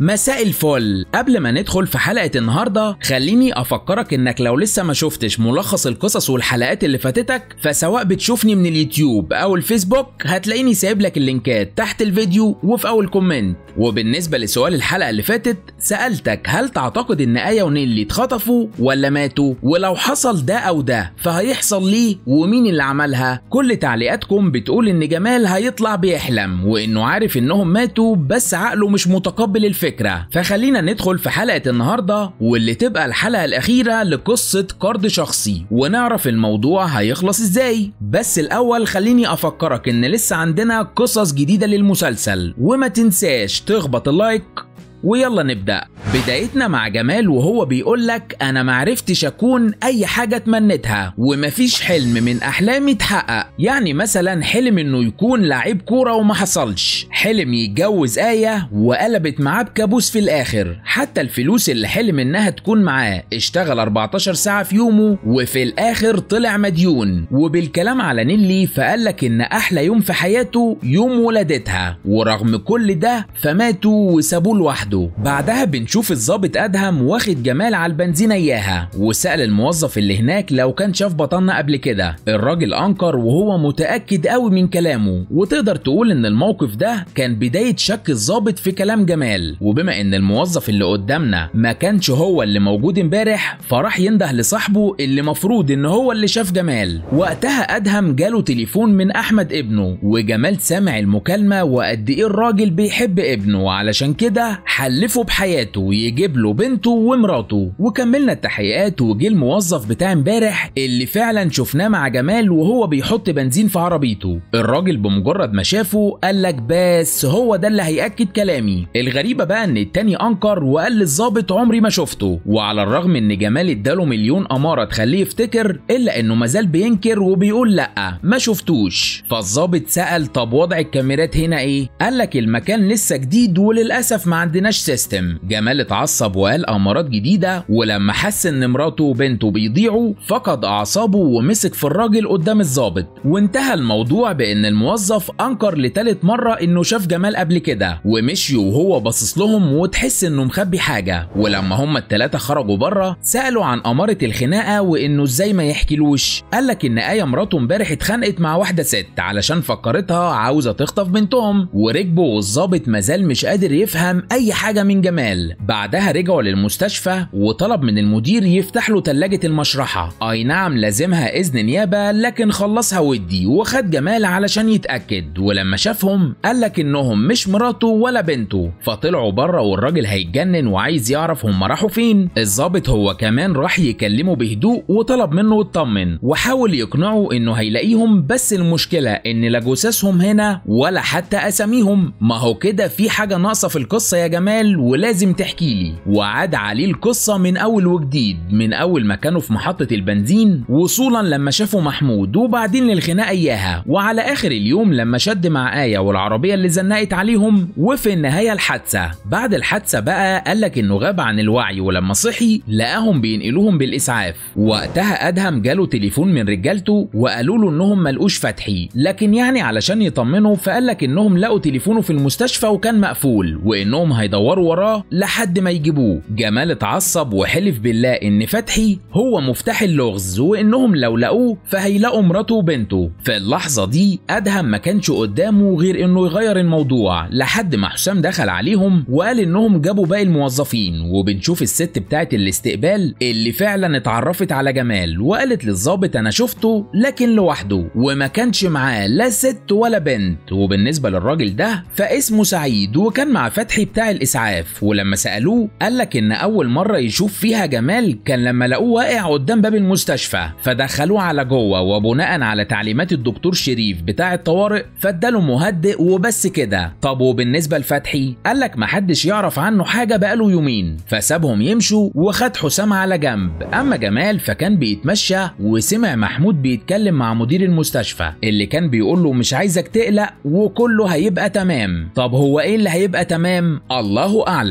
مساء الفل قبل ما ندخل في حلقة النهاردة خليني أفكرك إنك لو لسه ما شفتش ملخص القصص والحلقات اللي فاتتك فسواء بتشوفني من اليوتيوب أو الفيسبوك هتلاقيني سايب لك اللينكات تحت الفيديو وفي أول كومنت وبالنسبة لسؤال الحلقة اللي فاتت سألتك هل تعتقد إن آية ونيلي اتخطفوا ولا ماتوا ولو حصل ده أو ده فهيحصل ليه ومين اللي عملها كل تعليقاتكم بتقول إن جمال هيطلع بيحلم وإنه عارف إنهم ماتوا بس عقله مش متقبل الفكرة فخلينا ندخل في حلقة النهاردة واللي تبقى الحلقة الأخيرة لقصة قرض شخصي ونعرف الموضوع هيخلص إزاي بس الأول خليني أفكرك إن لسه عندنا قصص جديدة للمسلسل وما تنساش تخبط اللايك ويلا نبدأ بدايتنا مع جمال وهو بيقول لك أنا معرفتش أكون أي حاجة تمنيتها ومفيش حلم من أحلامي اتحقق يعني مثلا حلم إنه يكون لعيب كورة وما حصلش حلم يتجوز آية وقلبت معاه بكابوس في الآخر حتى الفلوس اللي حلم إنها تكون معاه اشتغل 14 ساعة في يومه وفي الآخر طلع مديون وبالكلام على نيلي فقال لك إن أحلى يوم في حياته يوم ولادتها ورغم كل ده فماتوا وسابوه لوحده لوحده بعدها بنشوف الظابط ادهم واخد جمال على البنزينه اياها وسال الموظف اللي هناك لو كان شاف بطلنا قبل كده الراجل انكر وهو متاكد قوي من كلامه وتقدر تقول ان الموقف ده كان بدايه شك الظابط في كلام جمال وبما ان الموظف اللي قدامنا ما كانش هو اللي موجود امبارح فراح ينده لصاحبه اللي مفروض ان هو اللي شاف جمال وقتها ادهم جاله تليفون من احمد ابنه وجمال سامع المكالمه وقد ايه الراجل بيحب ابنه علشان كده حلفه بحياته ويجيب له بنته ومراته وكملنا التحقيقات وجه الموظف بتاع امبارح اللي فعلا شفناه مع جمال وهو بيحط بنزين في عربيته الراجل بمجرد ما شافه قال لك بس هو ده اللي هيأكد كلامي الغريبة بقى ان التاني انكر وقال للظابط عمري ما شفته وعلى الرغم ان جمال اداله مليون امارة تخليه يفتكر الا انه مازال بينكر وبيقول لا ما شفتوش فالظابط سأل طب وضع الكاميرات هنا ايه قال لك المكان لسه جديد وللاسف ما عندناش سيستم جمال اتعصب وقال امارات جديده ولما حس ان مراته وبنته بيضيعوا فقد اعصابه ومسك في الراجل قدام الظابط وانتهى الموضوع بان الموظف انكر لتالت مره انه شاف جمال قبل كده ومشي وهو باصص لهم وتحس انه مخبي حاجه ولما هما التلاته خرجوا بره سالوا عن اماره الخناقه وانه ازاي ما يحكيلوش قال لك ان ايه مراته امبارح اتخانقت مع واحده ست علشان فكرتها عاوزه تخطف بنتهم وركبوا والظابط مازال مش قادر يفهم اي حاجة من جمال بعدها رجعوا للمستشفى وطلب من المدير يفتح له تلاجة المشرحة أي نعم لازمها إذن نيابة لكن خلصها ودي وخد جمال علشان يتأكد ولما شافهم قال لك إنهم مش مراته ولا بنته فطلعوا بره والراجل هيتجنن وعايز يعرف هم راحوا فين الظابط هو كمان راح يكلمه بهدوء وطلب منه يطمن وحاول يقنعه إنه هيلاقيهم بس المشكلة إن لا جثثهم هنا ولا حتى أساميهم ما هو كده في حاجة ناقصة في القصة يا جمال جمال ولازم تحكي لي وعاد عليه القصة من أول وجديد من أول ما كانوا في محطة البنزين وصولا لما شافوا محمود وبعدين للخناقة إياها وعلى آخر اليوم لما شد مع آية والعربية اللي زنقت عليهم وفي النهاية الحادثة بعد الحادثة بقى قالك إنه غاب عن الوعي ولما صحي لقاهم بينقلوهم بالإسعاف وقتها أدهم جاله تليفون من رجالته وقالوا له إنهم ملقوش فتحي لكن يعني علشان يطمنوا فقالك إنهم لقوا تليفونه في المستشفى وكان مقفول وإنهم هيدوروا وراه لحد ما يجيبوه جمال اتعصب وحلف بالله ان فتحي هو مفتاح اللغز وانهم لو لقوه فهيلاقوا مراته وبنته في اللحظه دي ادهم ما كانش قدامه غير انه يغير الموضوع لحد ما حسام دخل عليهم وقال انهم جابوا باقي الموظفين وبنشوف الست بتاعه الاستقبال اللي فعلا اتعرفت على جمال وقالت للظابط انا شفته لكن لوحده وما كانش معاه لا ست ولا بنت وبالنسبه للراجل ده فاسمه سعيد وكان مع فتحي بتاع الاسعاف ولما سالوه قال لك ان اول مره يشوف فيها جمال كان لما لقوه واقع قدام باب المستشفى فدخلوه على جوه وبناء على تعليمات الدكتور شريف بتاع الطوارئ فاداله مهدئ وبس كده طب وبالنسبه لفتحي قال لك محدش يعرف عنه حاجه بقاله يومين فسابهم يمشوا وخد حسام على جنب اما جمال فكان بيتمشى وسمع محمود بيتكلم مع مدير المستشفى اللي كان بيقول له مش عايزك تقلق وكله هيبقى تمام طب هو ايه اللي هيبقى تمام الله اعلم بس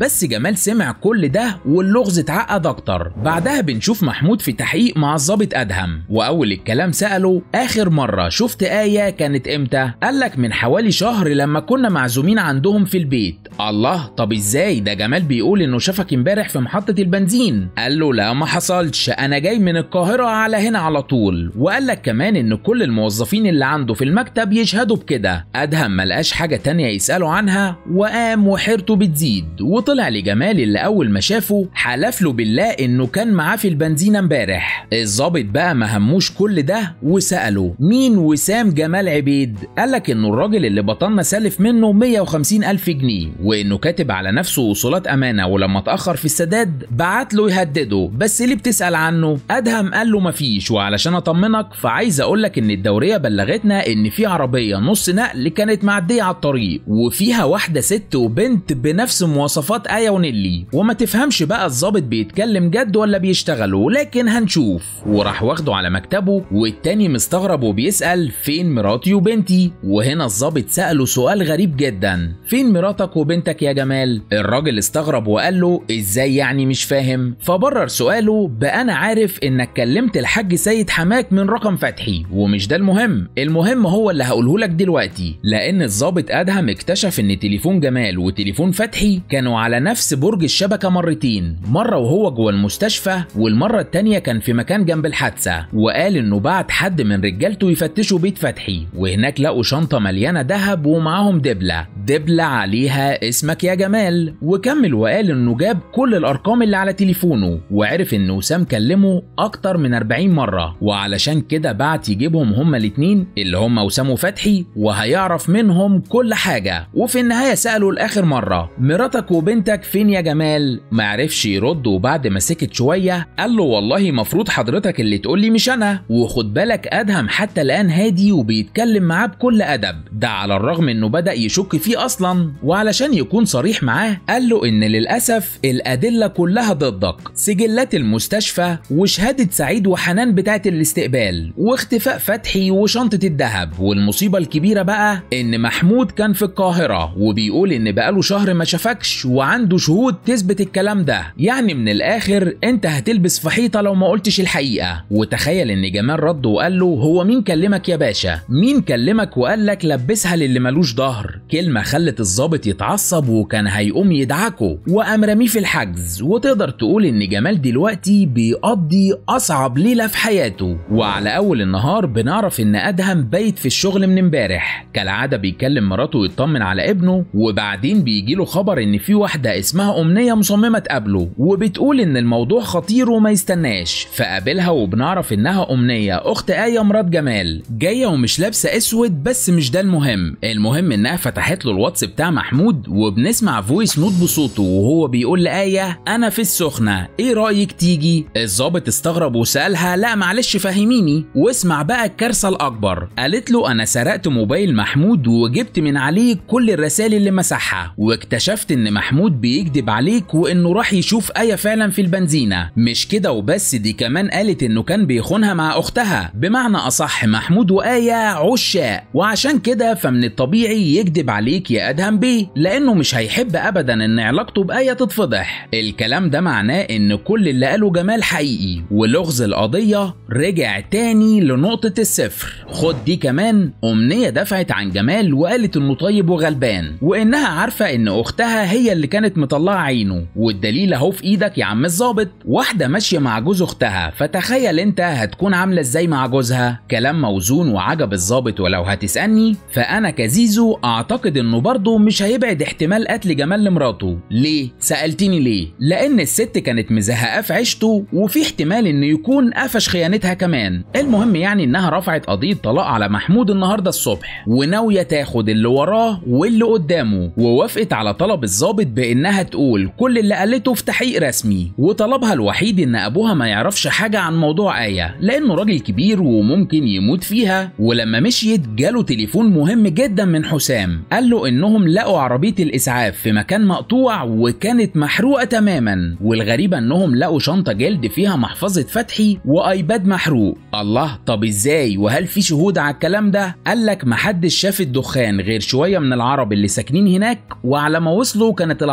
بس جمال سمع كل ده واللغز اتعقد اكتر بعدها بنشوف محمود في تحقيق مع الظابط ادهم واول الكلام ساله اخر مره شفت ايه كانت امتى قالك من حوالي شهر لما كنا معزومين عندهم في البيت الله طب ازاي ده جمال بيقول انه شافك امبارح في محطه البنزين قال له لا ما حصلش انا جاي من القاهره على هنا على طول وقال لك كمان ان كل الموظفين اللي عنده في المكتب يشهدوا بكده ادهم ملقاش حاجه تانية يساله عنها وقام وحيرته بتزيد وطلع لجمال اللي اول ما شافه حلف له بالله انه كان معاه في البنزين امبارح الظابط بقى ما هموش كل ده وساله مين وسام جمال عبيد قالك انه الراجل اللي بطلنا سالف منه 150 الف جنيه وانه كاتب على نفسه وصولات امانه ولما اتاخر في السداد بعت له يهدده بس ليه بتسال عنه ادهم قال له مفيش وعلشان اطمنك فعايز اقول لك ان الدوريه بلغتنا ان في عربيه نص نقل كانت معديه على الطريق وفيها واحده ست وبنت بنفس مواصفات ايه ونيلي وما تفهمش بقى الظابط بيتكلم جد ولا بيشتغلوا لكن هنشوف وراح واخده على مكتبه والتاني مستغرب وبيسال فين مراتي وبنتي وهنا الظابط ساله سؤال غريب جدا فين مراتك وبنتك يا جمال الراجل استغرب وقال له ازاي يعني مش فاهم فبرر سؤاله بقى انا عارف انك كلمت الحاج سيد حماك من رقم فتحي ومش ده المهم المهم هو اللي هقوله لك دلوقتي لان الظابط ادهم اكتشف ان تليفون جمال وتليفون فتحي كانوا على نفس برج الشبكه مرتين مره وهو جوه المستشفى والمره التانيه كان في مكان جنب الحادثه وقال انه بعت حد من رجالته يفتشوا بيت فتحي وهناك لقوا شنطه مليانه ذهب ومعاهم دبله دبله عليها اسمك يا جمال وكمل وقال انه جاب كل الارقام اللي على تليفونه وعرف ان وسام كلمه اكتر من 40 مره وعلشان كده بعت يجيبهم هما الاتنين اللي هما وسام وفتحي وهيعرف منهم كل حاجه وفي النهايه ساله لاخر مره مراتك وبنتك فين يا جمال ما عرفش يرد وبعد ما سكت شويه قال له والله مفروض حضرتك اللي تقول لي مش انا وخد بالك ادهم حتى الان هادي وبيتكلم معاه بكل ادب ده على الرغم انه بدا يشك فيه اصلا وعلشان يكون صريح معاه قال له ان للاسف الادله كلها ضدك سجلات المستشفى وشهاده سعيد وحنان بتاعه الاستقبال واختفاء فتحي وشنطه الذهب والمصيبه الكبيره بقى ان محمود كان في القاهره وبيقول ان بقاله شهر ما شافكش وعنده شهود تثبت الكلام ده يعني من الاخر انت هتلبس في حيطه لو ما قلتش الحقيقه وتخيل ان جمال رد وقال له هو مين كلمك يا باشا مين كلمك وقال لك لبسها للي ملوش ظهر كلمه خلت الظابط يتعصب وكان هيقوم يدعكه وقام رميه في الحجز وتقدر تقول ان جمال دلوقتي بيقضي اصعب ليله في حياته وعلى اول النهار بنعرف ان ادهم بايت في الشغل من امبارح كالعاده بيكلم مراته ويطمن على ابنه وبعدين بيجيله خبر ان في واحده اسمها امنيه مصممه تقابله وبتقول ان الموضوع خطير وما يستناش فقابلها وبنعرف انها امنيه اخت ايه مرات جمال جايه ومش لابسه اسود بس مش ده المهم المهم انها فتحت له الواتس بتاع محمود وبنسمع فويس نوت بصوته وهو بيقول لآية أنا في السخنة إيه رأيك تيجي؟ الظابط استغرب وسألها لا معلش فهميني واسمع بقى الكارثة الأكبر قالت له أنا سرقت موبايل محمود وجبت من عليه كل الرسائل اللي مسحها واكتشفت إن محمود بيكذب عليك وإنه راح يشوف آية فعلا في البنزينة مش كده وبس دي كمان قالت إنه كان بيخونها مع أختها بمعنى أصح محمود وآية عشاق وعشان كده فمن الطبيعي يكذب عليك يا أدهم بيه لأنه مش هيحب أبدا إن علاقته بآية تتفضح الكلام ده معناه إن كل اللي قاله جمال حقيقي ولغز القضية رجع تاني لنقطة الصفر خد دي كمان أمنية دفعت عن جمال وقالت إنه طيب وغلبان وإنها عارفة إن أختها هي اللي كانت مطلعة عينه والدليل أهو في إيدك يا عم الظابط واحدة ماشية مع جوز أختها فتخيل أنت هتكون عاملة إزاي مع جوزها كلام موزون وعجب الظابط ولو هتسألني فأنا كزيزو أعتقد إنه برضه مش هيبعد احتمال قتل جمال لمراته ليه؟ سألتني ليه؟ لأن الست كانت مزهقاه في عيشته وفي احتمال إنه يكون قفش خيانتها كمان المهم يعني إنها رفعت قضية طلاق على محمود النهاردة الصبح وناوية تاخد اللي وراه واللي قدامه ووافقت على طلب الظابط بإنها تقول كل اللي قالته في تحقيق رسمي وطلبها الوحيد إن أبوها ما يعرفش حاجة عن موضوع آية لأنه راجل كبير وممكن يموت فيها ولما مشيت جاله تليفون مهم جدا من حسام قال له إنهم لقوا عربية الإسعاف في مكان مقطوع وكانت محروقة تماما والغريبة إنهم لقوا شنطة جلد فيها محفظة فتحي وآيباد محروق الله طب إزاي وهل في شهود على الكلام ده قال لك محدش شاف الدخان غير شوية من العرب اللي ساكنين هناك وعلى ما وصلوا كانت العربية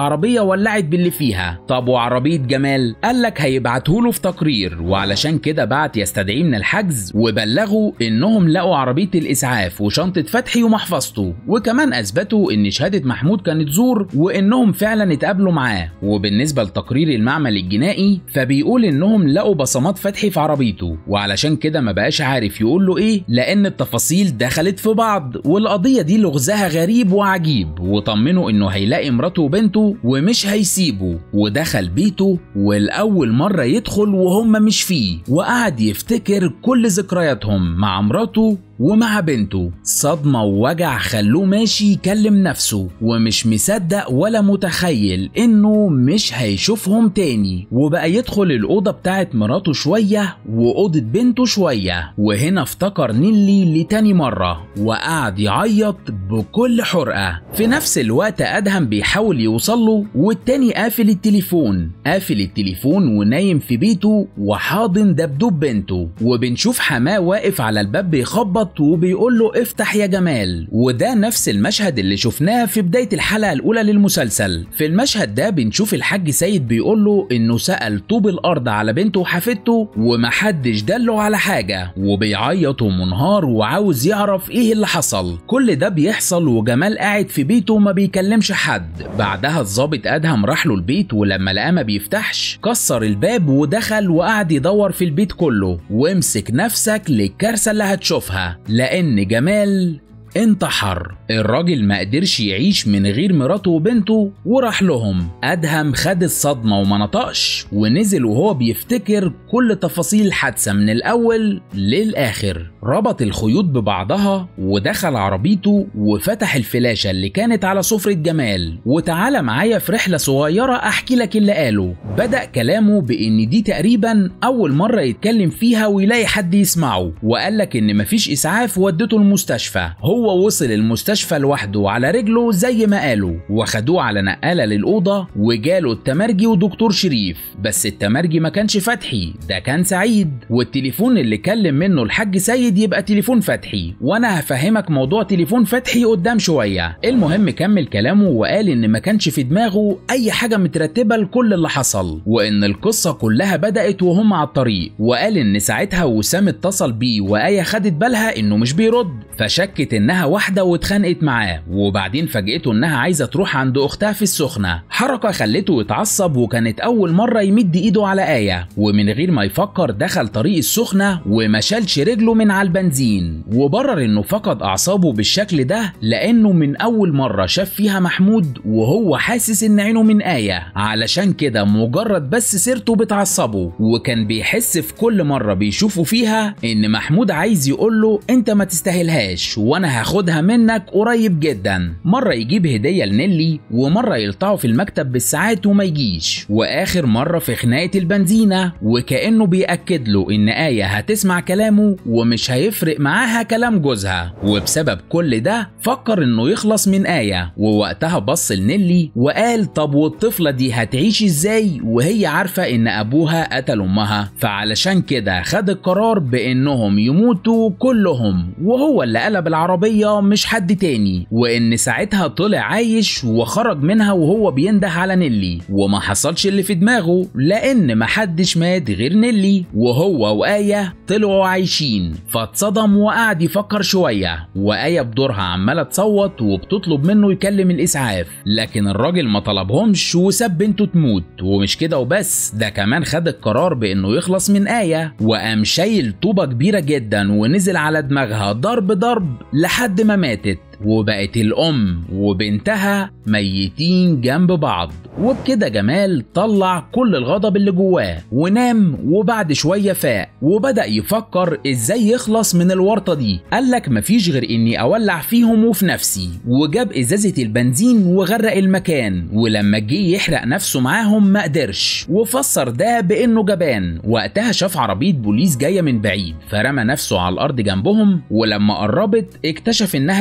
العربيه ولعت باللي فيها طب وعربيه جمال قال لك هيبعتهوله في تقرير وعلشان كده بعت يستدعيه من الحجز وبلغوا انهم لقوا عربيه الاسعاف وشنطه فتحي ومحفظته وكمان اثبتوا ان شهاده محمود كانت زور وانهم فعلا اتقابلوا معاه وبالنسبه لتقرير المعمل الجنائي فبيقول انهم لقوا بصمات فتحي في عربيته وعلشان كده ما بقاش عارف يقول له ايه لان التفاصيل دخلت في بعض والقضيه دي لغزها غريب وعجيب وطمنه انه هيلاقي مراته وبنته ومش هيسيبه ودخل بيته والاول مره يدخل وهم مش فيه وقعد يفتكر كل ذكرياتهم مع مراته ومع بنته صدمة ووجع خلوه ماشي يكلم نفسه ومش مصدق ولا متخيل انه مش هيشوفهم تاني وبقى يدخل الأوضة بتاعت مراته شوية وأوضة بنته شوية وهنا افتكر نيلي لتاني مرة وقعد يعيط بكل حرقة في نفس الوقت أدهم بيحاول يوصله والتاني قافل التليفون قافل التليفون ونايم في بيته وحاضن دبدوب بنته وبنشوف حماه واقف على الباب بيخبط بيخبط وبيقول له افتح يا جمال وده نفس المشهد اللي شفناه في بداية الحلقة الأولى للمسلسل في المشهد ده بنشوف الحاج سيد بيقول له إنه سأل طوب الأرض على بنته وحفيدته ومحدش دله على حاجة وبيعيط ومنهار وعاوز يعرف إيه اللي حصل كل ده بيحصل وجمال قاعد في بيته وما بيكلمش حد بعدها الظابط أدهم راح له البيت ولما لقاه ما بيفتحش كسر الباب ودخل وقعد يدور في البيت كله وامسك نفسك للكارثة اللي هتشوفها لأن جمال انتحر الراجل ما قدرش يعيش من غير مراته وبنته وراح لهم ادهم خد الصدمة وما نطقش ونزل وهو بيفتكر كل تفاصيل الحادثة من الاول للاخر ربط الخيوط ببعضها ودخل عربيته وفتح الفلاشة اللي كانت على سفرة جمال وتعالى معايا في رحلة صغيرة احكي لك اللي قاله بدأ كلامه بان دي تقريبا اول مرة يتكلم فيها ويلاقي حد يسمعه وقال لك ان مفيش اسعاف ودته المستشفى هو هو وصل المستشفى لوحده على رجله زي ما قالوا وخدوه على نقالة للأوضة وجاله التمرجي ودكتور شريف بس التمرجي ما كانش فتحي ده كان سعيد والتليفون اللي كلم منه الحاج سيد يبقى تليفون فتحي وانا هفهمك موضوع تليفون فتحي قدام شوية المهم كمل كلامه وقال ان ما كانش في دماغه اي حاجة مترتبة لكل اللي حصل وان القصة كلها بدأت وهم على الطريق وقال ان ساعتها وسام اتصل بيه وآية خدت بالها انه مش بيرد فشكت انها انها واحده واتخانقت معاه وبعدين فاجئته انها عايزه تروح عند اختها في السخنه حركه خلته يتعصب وكانت اول مره يمد ايده على ايه ومن غير ما يفكر دخل طريق السخنه وما شالش رجله من على البنزين وبرر انه فقد اعصابه بالشكل ده لانه من اول مره شاف فيها محمود وهو حاسس ان عينه من ايه علشان كده مجرد بس سيرته بتعصبه وكان بيحس في كل مره بيشوفه فيها ان محمود عايز يقول له انت ما تستاهلهاش وانا هاخدها منك قريب جدا مرة يجيب هدية لنيلي ومرة يلطعه في المكتب بالساعات وما يجيش وآخر مرة في خناقة البنزينة وكأنه بيأكد له إن آية هتسمع كلامه ومش هيفرق معاها كلام جوزها وبسبب كل ده فكر إنه يخلص من آية ووقتها بص لنيلي وقال طب والطفلة دي هتعيش إزاي وهي عارفة إن أبوها قتل أمها فعلشان كده خد القرار بإنهم يموتوا كلهم وهو اللي قلب العربية مش حد تاني وان ساعتها طلع عايش وخرج منها وهو بينده على نيلي وما حصلش اللي في دماغه لان محدش مات غير نيلي وهو وآية طلعوا عايشين فاتصدم وقعد يفكر شوية وآية بدورها عمالة تصوت وبتطلب منه يكلم الإسعاف لكن الراجل ما طلبهمش وساب بنته تموت ومش كده وبس ده كمان خد القرار بإنه يخلص من آية وقام شايل طوبة كبيرة جدا ونزل على دماغها ضرب ضرب لحد ما ماتت وبقت الأم وبنتها ميتين جنب بعض وبكده جمال طلع كل الغضب اللي جواه ونام وبعد شوية فاق وبدأ يفكر ازاي يخلص من الورطة دي قالك مفيش غير اني اولع فيهم وفي نفسي وجاب ازازة البنزين وغرق المكان ولما جه يحرق نفسه معاهم ما قدرش وفسر ده بانه جبان وقتها شاف عربية بوليس جاية من بعيد فرمى نفسه على الارض جنبهم ولما قربت اكتشف انها اسعاف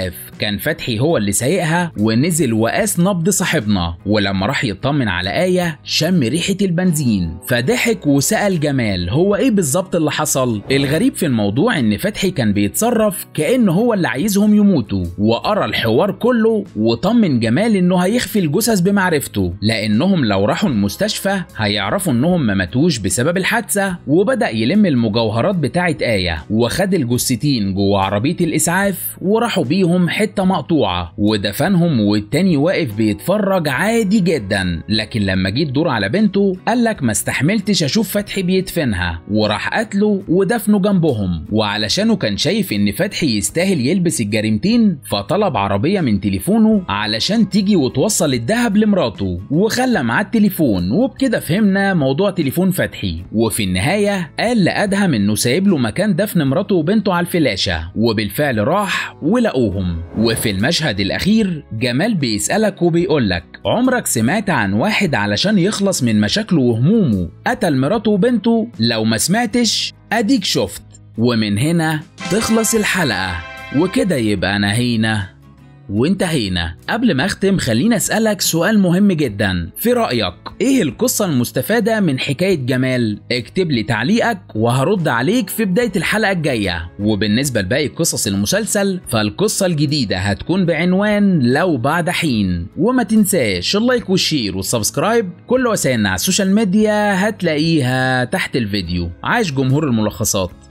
الإسعاف كان فتحي هو اللي سايقها ونزل وقاس نبض صاحبنا ولما راح يطمن على آية شم ريحة البنزين فضحك وسأل جمال هو إيه بالظبط اللي حصل الغريب في الموضوع إن فتحي كان بيتصرف كأنه هو اللي عايزهم يموتوا وقرا الحوار كله وطمن جمال إنه هيخفي الجثث بمعرفته لأنهم لو راحوا المستشفى هيعرفوا إنهم ما ماتوش بسبب الحادثة وبدأ يلم المجوهرات بتاعة آية وخد الجثتين جوه عربية الإسعاف وراحوا بيهم حتة مقطوعة ودفنهم والتاني واقف بيتفرج عادي جدا لكن لما جيت دور على بنته قالك ما استحملتش أشوف فتحي بيدفنها وراح قتله ودفنه جنبهم وعلشانه كان شايف إن فتحي يستاهل يلبس الجريمتين فطلب عربية من تليفونه علشان تيجي وتوصل الذهب لمراته وخلى معاه التليفون وبكده فهمنا موضوع تليفون فتحي وفي النهاية قال لأدهم إنه سايب له مكان دفن مراته وبنته على الفلاشة وبالفعل راح ولقوهم وفي المشهد الأخير جمال بيسألك وبيقولك عمرك سمعت عن واحد علشان يخلص من مشاكله وهمومه قتل مراته وبنته لو ما سمعتش أديك شفت ومن هنا تخلص الحلقة وكده يبقى نهينا وانتهينا قبل ما اختم خليني اسالك سؤال مهم جدا في رايك ايه القصه المستفاده من حكايه جمال اكتب لي تعليقك وهرد عليك في بدايه الحلقه الجايه وبالنسبه لباقي قصص المسلسل فالقصه الجديده هتكون بعنوان لو بعد حين وما تنساش اللايك والشير والسبسكرايب كل وسائلنا على السوشيال ميديا هتلاقيها تحت الفيديو عاش جمهور الملخصات